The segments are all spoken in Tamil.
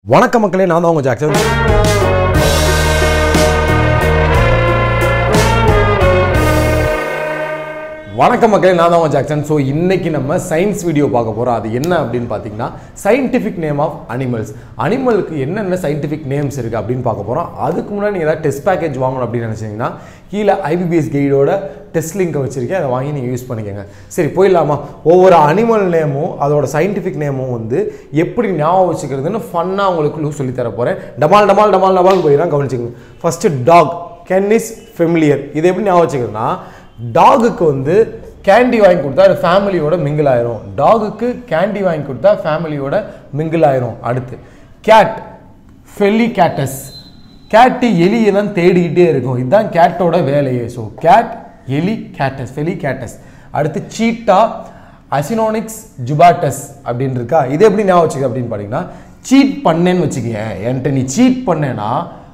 வணக்க மக்களே நான் தான் உங்கள் ஜாக்சன் வணக்கம் மக்களே நான் தான் உங்கள் ஜாக்சன் ஸோ இன்னைக்கு நம்ம சயின்ஸ் வீடியோ பார்க்க போகிறோம் அது என்ன அப்படின்னு பார்த்தீங்கன்னா சயின்டிஃபிக் நேம் ஆஃப் அனிமல்ஸ் அனிமலுக்கு என்னென்ன சயின்டிஃபிக் நேம்ஸ் இருக்குது அப்படின்னு பார்க்க போகிறோம் அதுக்கு முன்னாடி நீங்கள் ஏதாவது டெஸ்ட் பேக்கேஜ் வாங்கணும் அப்படின்னு நினச்சிங்கன்னா கீழே ஐபிபிஎஸ் கைடோட டெஸ்ட் லிங்கை வச்சுருக்கேன் அதை வாங்கி நீங்கள் யூஸ் பண்ணிக்கோங்க சரி போயிடலாமா ஒவ்வொரு அனிமல் நேமும் அதோட சயின்டிஃபிக் நேமும் வந்து எப்படி ஞாபகம் வச்சுக்கிறதுன்னு ஃபன்னாக உங்களுக்கு சொல்லி தர போகிறேன் டமால் டமால் டமால் டமால் போயிடலாம் கவனிச்சுக்கோங்க ஃபஸ்ட்டு டாக் கென்னிஸ் ஃபெமிலியர் இதை எப்படி ஞாபகம் வச்சுக்கிறதுனா டாகுக்கு வந்து கேண்டி வாங்கி கொடுத்தா அது ஃபேமிலியோட மிங்கிள் ஆயிரும் டாகுக்கு கேண்டி வாங்கி கொடுத்தா ஃபேமிலியோட மிங்கிள் ஆயிரும் அடுத்து கேட் ஃபெல்லி கேட்டஸ் கேட்டு எலியை தான் தேடிக்கிட்டே இருக்கும் இதுதான் கேட்டோட வேலையே ஸோ கேட் எலி கேட்டஸ் ஃபெலி கேட்டஸ் அடுத்து சீட்டா அசினோனிக்ஸ் ஜுபாட்டஸ் அப்படின்னு இருக்கா இது எப்படி ஞாபகம் வச்சுக்க அப்படின்னு பார்த்தீங்கன்னா சீட் பண்ணேன்னு வச்சுக்கேன் என்கிட்ட நீ சீட் பண்ணேன்னா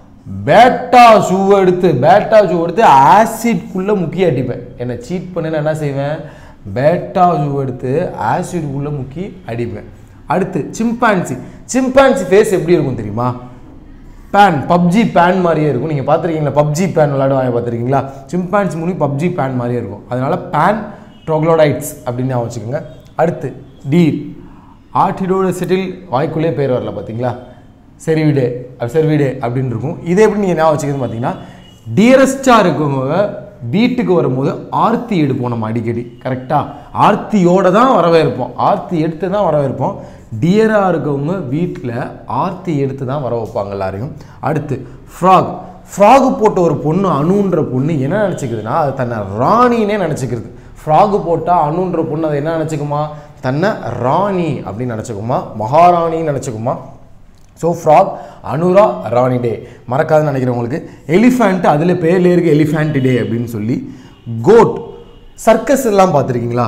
பேட்டா ஷூ எடுத்து பேட்டா ஷூ எடுத்து ஆசிட்குள்ளே முக்கி அடிப்பேன் என்னை சீட் பண்ணேன்னு என்ன செய்வேன் பேட்டா ஷூ எடுத்து ஆசிட்குள்ளே முக்கி அடிப்பேன் அடுத்து சிம்பான்சி சிம்பான்சி ஃபேஸ் எப்படி இருக்கும் தெரியுமா பேன் பப்ஜி பேன் மாதிரியே இருக்கும் நீங்கள் பார்த்துருக்கீங்களா பப்ஜி பேன் விளையாடுவாங்க பார்த்துருக்கீங்களா சிம்பான்சி முனி பப்ஜி பேன் மாதிரியே இருக்கும் அதனால பேன் ட்ரோக்ளோடைட்ஸ் அப்படின்னு ஞாபகம் வச்சுக்கோங்க அடுத்து டீர் ஆட்டிடோட செட்டில் வாய்க்குள்ளே பேர் வரல பார்த்தீங்களா சரி வீடு சரி வீடு அப்படின்னு இருக்கும் இதை எப்படி நீங்கள் ஞாபகம் வச்சுக்கிறது பார்த்தீங்கன்னா டியரஸ்டாக இருக்கவங்க வீட்டுக்கு வரும்போது ஆர்த்தி எடுப்போம் நம்ம அடிக்கடி கரெக்டாக ஆர்த்தியோட தான் வரவேற்போம் ஆர்த்தி எடுத்து தான் வரவேற்போம் டியராக இருக்கவங்க வீட்டில் ஆர்த்தி எடுத்து தான் வர வைப்பாங்க எல்லாரையும் அடுத்து ஃப்ராக் ஃப்ராகு போட்ட ஒரு பொண்ணு அணுன்ற பொண்ணு என்ன நினச்சிக்குதுன்னா அது தன்னை ராணினே நினச்சிக்கிறது ஃப்ராகு போட்டால் அணுன்ற பொண்ணு அதை என்ன நினச்சிக்குமா தன்னை ராணி அப்படின்னு நினச்சிக்குமா மகாராணின்னு நினச்சிக்குமா ஸோ ஃப்ராக் அனுரா ராணி டே மறக்காதுன்னு நினைக்கிறவங்களுக்கு எலிஃபேண்ட் அதில் பேர்ல இருக்கு எலிஃபேண்ட் டே அப்படின்னு சொல்லி கோட் சர்க்கஸ் எல்லாம் பார்த்துருக்கீங்களா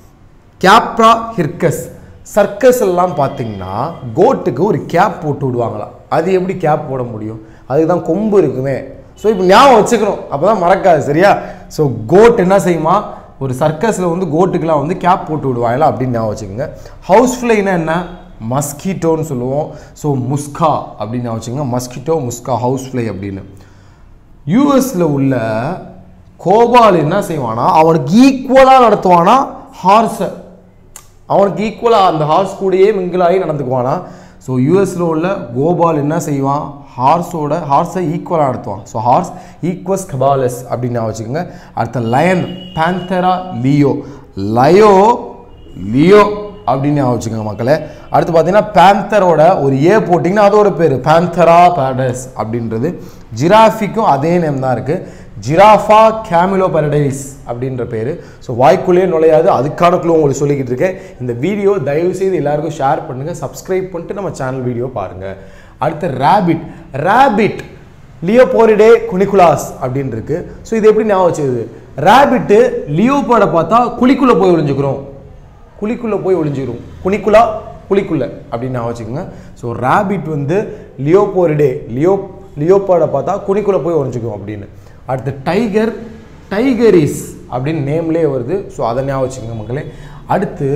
கேப்ரா ஹிர்கஸ் சர்க்கஸ் எல்லாம் பார்த்தீங்கன்னா கோட்டுக்கு ஒரு கேப் போட்டு விடுவாங்களாம் அது எப்படி கேப் போட முடியும் அதுக்கு தான் கொம்பு இருக்குமே ஸோ இப்போ ஞாபகம் வச்சுக்கணும் அப்போ தான் மறக்காது சரியா ஸோ கோட் என்ன செய்யுமா ஒரு சர்க்கஸில் வந்து கோட்டுக்கெலாம் வந்து கேப் போட்டு விடுவாங்களா அப்படின்னு ஞாபகம் வச்சுக்கோங்க ஹவுஸ் ஃப்ளைனா என்ன மஸ்கிட்டோன்னு சொல்லுவோம் ஸோ முஸ்கா அப்படின்னு ஞாபகம் வச்சுக்கோங்க மஸ்கிட்டோ முஸ்கா ஹவுஸ் ஃப்ளை அப்படின்னு யூஎஸில் உள்ள கோபால் என்ன செய்வானா அவனுக்கு ஈக்குவலாக நடத்துவானா ஹார்ஸை அவனுக்கு ஈக்குவலாக அந்த ஹார்ஸ் கூடயே மிங்கிளாகி நடந்துக்குவானா ஸோ யூஎஸில் உள்ள கோபால் என்ன செய்வான் ஹார்ஸோட ஹார்ஸை ஈக்குவலாக நடத்துவான் ஸோ ஹார்ஸ் ஈக்குவஸ் கபாலஸ் அப்படின்னு நான் வச்சுக்கோங்க அடுத்த lion Panthera leo leo leo அப்படின்னு ஞாபகம் வச்சுக்கோங்க மக்களே அடுத்து பார்த்தீங்கன்னா பேந்தரோட ஒரு ஏ போட்டிங்கன்னா அதோட பேர் பேந்தரா பேரடைஸ் அப்படின்றது ஜிராஃபிக்கும் அதே நேம் தான் இருக்குது ஜிராஃபா கேமிலோ பேரடைஸ் அப்படின்ற பேர் ஸோ வாய்க்குள்ளேயே நுழையாது அதுக்கான குழு உங்களுக்கு சொல்லிக்கிட்டு இருக்கேன் இந்த வீடியோ தயவு செய்து எல்லாருக்கும் ஷேர் பண்ணுங்கள் சப்ஸ்கிரைப் பண்ணிட்டு நம்ம சேனல் வீடியோ பாருங்கள் அடுத்து ரேபிட் ரேபிட் லியோபோரிடே குனிகுலாஸ் அப்படின்னு இருக்கு ஸோ இது எப்படி ஞாபகம் வச்சுது ரேபிட்டு லியோபோர்டை பார்த்தா குழிக்குள்ளே போய் ஒளிஞ்சுக்கிறோம் குழிக்குள்ளே போய் ஒளிஞ்சிரும் குனிக்குலா குழிக்குள்ளே அப்படின்னு ஞாபகம் வச்சுக்கோங்க ஸோ ரேபிட் வந்து லியோபோரிடே லியோ லியோபோர்டை பார்த்தா குழிக்குள்ளே போய் ஒளிஞ்சுக்கும் அப்படின்னு அடுத்து டைகர் டைகரிஸ் அப்படின்னு நேம்லேயே வருது ஸோ அதை ஞாபகம் வச்சுக்கோங்க மக்களே அடுத்து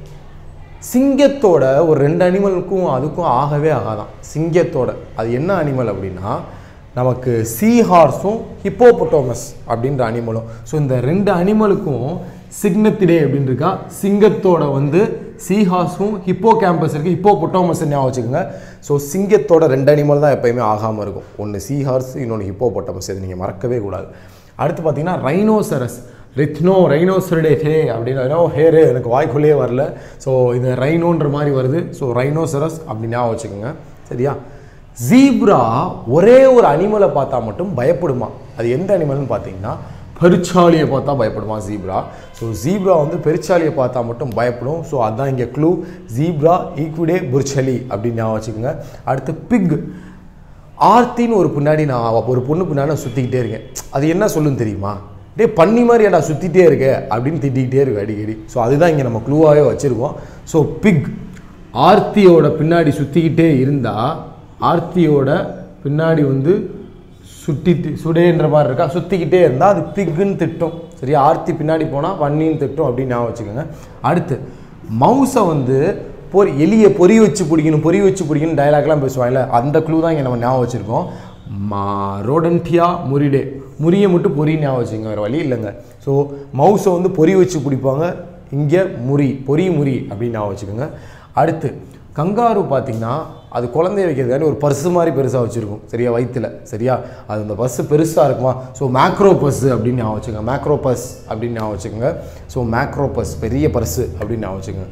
சிங்கத்தோட ஒரு ரெண்டு அனிமலுக்கும் அதுக்கும் ஆகவே ஆகாதான் சிங்கத்தோட அது என்ன அனிமல் அப்படின்னா நமக்கு சீ ஹார்ஸும் ஹிப்போபொட்டோமஸ் அப்படின்ற அனிமலும் ஸோ இந்த ரெண்டு அனிமலுக்கும் சிக்னத்திடே அப்படின்னு இருக்கா சிங்கத்தோட வந்து சீஹாஸும் ஹிப்போ கேம்பஸ் இருக்குது ஹிப்போ பொட்டோமஸ் ஞாபகம் வச்சுக்கோங்க ஸோ சிங்கத்தோட ரெண்டு அனிமல் தான் எப்பயுமே ஆகாமல் இருக்கும் ஒன்று சீஹார்ஸ் இன்னொன்று ஹிப்போ பொட்டோமஸ் இது நீங்கள் மறக்கவே கூடாது அடுத்து பார்த்தீங்கன்னா ரைனோசரஸ் ரித்னோ ரைனோசரடே ஹே அப்படின்னு ஹேரு எனக்கு வாய்க்குள்ளேயே வரல ஸோ இது ரைனோன்ற மாதிரி வருது ஸோ ரைனோசரஸ் அப்படி ஞாபகம் வச்சுக்கோங்க சரியா ஜீப்ரா ஒரே ஒரு அனிமலை பார்த்தா மட்டும் பயப்படுமா அது எந்த அனிமல்னு பார்த்தீங்கன்னா பெருச்சாலியை பார்த்தா பயப்படுமா ஜீப்ரா ஸோ ஜீப்ரா வந்து பெருச்சாலியை பார்த்தா மட்டும் பயப்படும் ஸோ அதான் இங்கே க்ளூ ஜீப்ரா ஈக்விடே புர்ச்சலி அப்படின்னு ஞாபகம் வச்சுக்கோங்க அடுத்து பிக் ஆர்த்தின்னு ஒரு பின்னாடி நான் ஒரு பொண்ணு பின்னாடி நான் சுற்றிக்கிட்டே இருக்கேன் அது என்ன சொல்லுன்னு தெரியுமா டே பண்ணி மாதிரி ஏடா சுற்றிட்டே இருக்க அப்படின்னு திட்டிக்கிட்டே இருக்கு அடிக்கடி ஸோ அதுதான் இங்கே நம்ம க்ளூவாகவே வச்சுருக்கோம் ஸோ பிக் ஆர்த்தியோட பின்னாடி சுற்றிக்கிட்டே இருந்தால் ஆர்த்தியோட பின்னாடி வந்து சுட்டிட்டு சுடேன்ற மாதிரி இருக்கா சுற்றிக்கிட்டே இருந்தால் அது பிக்குன்னு திட்டும் சரியா ஆர்த்தி பின்னாடி போனால் வன்னின்னு திட்டும் அப்படின்னு ஞாபகம் வச்சுக்கோங்க அடுத்து மவுஸை வந்து பொறி எலியை பொறி வச்சு பிடிக்கணும் பொறி வச்சு பிடிக்கணும் டயலாக்லாம் பேசுவாங்கல்ல அந்த க்ளூ தான் இங்கே நம்ம ஞாபகம் வச்சுருக்கோம் மா ரோடன்டியா முரிடே முறியை மட்டும் பொறி ஞாபகம் வச்சுங்க வேறு வழி இல்லைங்க ஸோ மவுஸை வந்து பொறி வச்சு பிடிப்பாங்க இங்கே முறி பொறி முறி அப்படின்னு ஞாபகம் வச்சுக்கோங்க அடுத்து கங்காரு பார்த்தீங்கன்னா அது குழந்தைய வைக்கிறதுக்காண்டி ஒரு பர்ஸு மாதிரி பெருசாக வச்சுருக்கும் சரியா வயிற்றுல சரியா அது அந்த பஸ்ஸு பெருசாக இருக்குமா ஸோ மேக்ரோ பஸ்ஸு அப்படின்னு ஞாபகம் வச்சுக்கோங்க மேக்ரோ பஸ் அப்படின்னு ஞாபகம் வச்சுக்கோங்க ஸோ மேக்ரோ பஸ் பெரிய பர்ஸு அப்படின்னு ஞாபகம் வச்சுக்கோங்க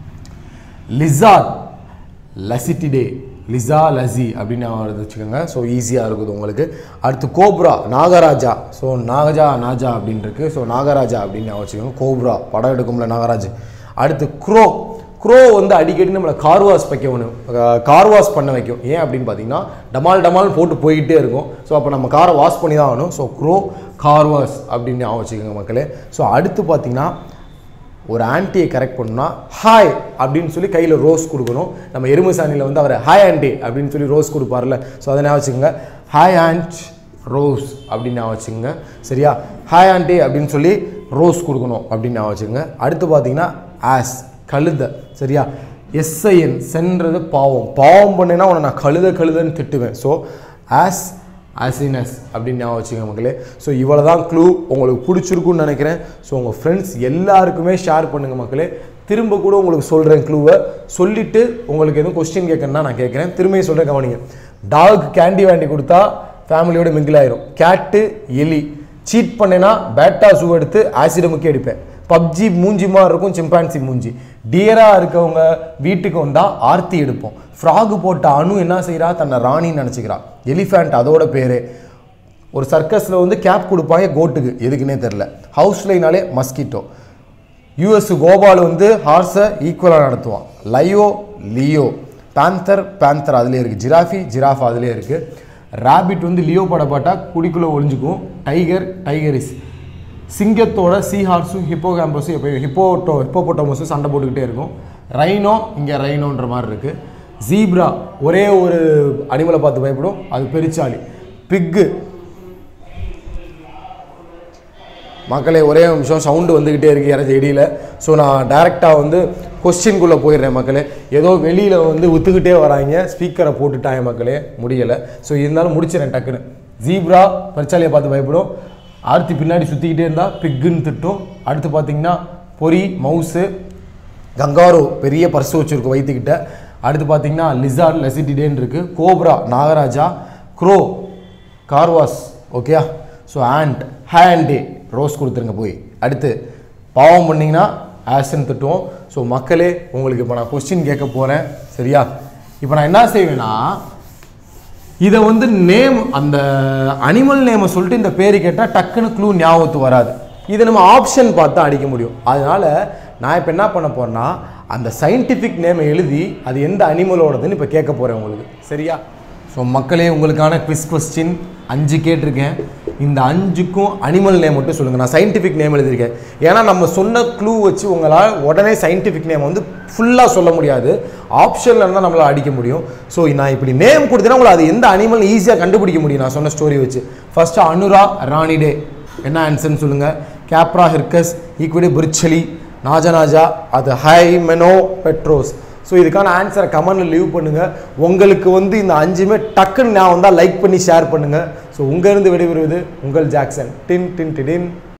லிசார்ட் லசிட்டிடே லிசா லசி அப்படின்னு ஞாபகம் வச்சுக்கோங்க ஸோ ஈஸியாக இருக்குது உங்களுக்கு அடுத்து கோப்ரா நாகராஜா ஸோ நாகஜா நாஜா அப்படின்னு இருக்கு ஸோ நாகராஜா அப்படின்னு ஞாபகம் வச்சுக்கோங்க கோப்ரா படம் எடுக்கும்ல நாகராஜ் அடுத்து க்ரோ க்ரோ வந்து அடிக்கடி நம்மளை கார் வாஷ் வைக்கணும் கார் வாஷ் பண்ண வைக்கும் ஏன் அப்படின்னு பார்த்தீங்கன்னா டமால் டமால் போட்டு போயிட்டே இருக்கும் ஸோ அப்போ நம்ம காரை வாஷ் பண்ணி தான் ஆகணும் ஸோ க்ரோ கார் வாஷ் அப்படின்னு ஞாபகம் வச்சுக்கோங்க மக்களே ஸோ அடுத்து பார்த்தீங்கன்னா ஒரு ஆன்ட்டியை கரெக்ட் பண்ணணும்னா ஹாய் அப்படின்னு சொல்லி கையில் ரோஸ் கொடுக்கணும் நம்ம எருமை சாணியில் வந்து அவர் ஹாய் ஆன்ட்டி அப்படின்னு சொல்லி ரோஸ் கொடுப்பார்ல ஸோ அதை ஞாபகம் வச்சுக்கோங்க ஹாய் ஆண்ட் ரோஸ் அப்படின்னு ஞாபகம் வச்சுக்கோங்க சரியா ஹாய் ஆன்ட்டி அப்படின்னு சொல்லி ரோஸ் கொடுக்கணும் அப்படின்னு ஞாபகம் வச்சுக்கோங்க அடுத்து பார்த்தீங்கன்னா ஆஸ் கழுத சரியா எஸ்ஐஎன் சென்றது பாவம் பாவம் பண்ணேன்னா உன்னை நான் கழுத கழுதன்னு திட்டுவேன் ஸோ ஆஸ் ஆசினஸ் அப்படின்னு ஞாபகம் வச்சுங்க மக்களே ஸோ இவ்வளோ தான் க்ளூ உங்களுக்கு பிடிச்சிருக்குன்னு நினைக்கிறேன் ஸோ உங்கள் ஃப்ரெண்ட்ஸ் எல்லாருக்குமே ஷேர் பண்ணுங்கள் மக்களே திரும்ப கூட உங்களுக்கு சொல்கிறேன் க்ளூவை சொல்லிவிட்டு உங்களுக்கு எதுவும் கொஸ்டின் கேட்கணும்னா நான் கேட்குறேன் திரும்பியும் சொல்கிறேன் கவனிங்க டாக் கேண்டி வாண்டி கொடுத்தா ஃபேமிலியோட மிங்கிள் ஆயிரும் கேட்டு எலி சீட் பண்ணேன்னா பேட்டா ஷூ எடுத்து ஆசிட முக்கி அடிப்பேன் பப்ஜி மூஞ்சி மாதிரி இருக்கும் சிம்பான்சி மூஞ்சி டியராக இருக்கவங்க வீட்டுக்கு வந்தால் ஆர்த்தி எடுப்போம் ஃப்ராகு போட்ட அணு என்ன செய்கிறா தன்னை ராணின்னு நினச்சிக்கிறா எலிஃபேண்ட் அதோட பேர் ஒரு சர்க்கஸில் வந்து கேப் கொடுப்பாங்க கோட்டுக்கு எதுக்குன்னே தெரில ஹவுஸ் லைனாலே மஸ்கிட்டோ யூஎஸ் கோபால் வந்து ஹார்ஸை ஈக்குவலாக நடத்துவான் லயோ லியோ பேந்தர் பேந்தர் அதுலேயே இருக்குது ஜிராஃபி ஜிராஃப் அதுலேயே இருக்குது ராபிட் வந்து லியோ பட பாட்டா குடிக்குள்ளே ஒளிஞ்சுக்கும் டைகர் டைகரிஸ் சிங்கத்தோட சீ ஹார்ஸும் ஹிப்போ கேம்பஸும் எப்போ ஹிப்போட்டோ ஹிப்போபோட்டோமஸும் சண்டை போட்டுக்கிட்டே இருக்கும் ரைனோ இங்கே ரைனோன்ற மாதிரி இருக்குது ஜீப்ரா ஒரே ஒரு அனிமலை பார்த்து பயப்படும் அது பெருச்சாளி பிக்கு மக்களே ஒரே நிமிஷம் சவுண்டு வந்துக்கிட்டே இருக்கு யாராச்சும் செடியில் ஸோ நான் டேரெக்டாக வந்து கொஸ்டின்குள்ளே போயிடுறேன் மக்களே ஏதோ வெளியில் வந்து வித்துக்கிட்டே வராங்க ஸ்பீக்கரை போட்டுட்டாங்க மக்களே முடியலை ஸோ இருந்தாலும் முடிச்சிடறேன் டக்குன்னு ஜீப்ரா பரிச்சாலியை பார்த்து பயப்படும் ஆர்த்தி பின்னாடி சுற்றிக்கிட்டே இருந்தால் பிக்குன்னு திட்டும் அடுத்து பார்த்தீங்கன்னா பொரி மவுஸு கங்காரோ பெரிய பர்ஸ் வச்சுருக்கும் வயிற்றுக்கிட்ட அடுத்து பார்த்தீங்கன்னா லிசார்ட் லெசிட்டிடேன்னு இருக்குது கோப்ரா நாகராஜா க்ரோ கார்வாஸ் ஓகேயா ஸோ ஆண்ட் ஹேண்டே ரோஸ் கொடுத்துருங்க போய் அடுத்து பாவம் பண்ணிங்கன்னா ஆஷன் திட்டுவோம் ஸோ மக்களே உங்களுக்கு இப்போ நான் கொஸ்டின் கேட்க போகிறேன் சரியா இப்போ நான் என்ன செய்வேன்னா இதை வந்து நேம் அந்த அனிமல் நேமை சொல்லிட்டு இந்த பேர் கேட்டால் டக்குன்னு க்ளூ ஞாபகத்துக்கு வராது இதை நம்ம ஆப்ஷன் பார்த்து அடிக்க முடியும் அதனால நான் இப்போ என்ன பண்ண போறேன்னா அந்த சயின்டிஃபிக் நேமை எழுதி அது எந்த அனிமலோடதுன்னு இப்போ கேட்க போகிறேன் உங்களுக்கு சரியா ஸோ மக்களே உங்களுக்கான குவிஸ் கொஸ்டின் அஞ்சு கேட்டிருக்கேன் இந்த அஞ்சுக்கும் அனிமல் நேம் மட்டும் சொல்லுங்கள் நான் சயின்டிஃபிக் நேம் எழுதியிருக்கேன் ஏன்னா நம்ம சொன்ன க்ளூ வச்சு உங்களால் உடனே சயின்டிஃபிக் நேம் வந்து ஃபுல்லாக சொல்ல முடியாது ஆப்ஷனில் இருந்தால் நம்மளால் அடிக்க முடியும் ஸோ நான் இப்படி நேம் கொடுத்தேன்னா உங்களை அது எந்த அனிமல் ஈஸியாக கண்டுபிடிக்க முடியும் நான் சொன்ன ஸ்டோரி வச்சு ஃபர்ஸ்ட் அனுரா ராணிடே என்ன ஆன்சர்னு சொல்லுங்கள் கேப்ரா ஹிர்கஸ் ஈக்விடி பிரிச்சலி நாஜனாஜா அது ஹை மெனோ பெட்ரோஸ் ஸோ இதுக்கான ஆன்சரை கமெண்ட்டில் லீவ் பண்ணுங்கள் உங்களுக்கு வந்து இந்த அஞ்சுமே டக்குன்னு நான் வந்தால் லைக் பண்ணி ஷேர் பண்ணுங்கள் ஸோ உங்கேருந்து விடைபெறுவது உங்கள் ஜாக்சன் டின் டின் டிடின்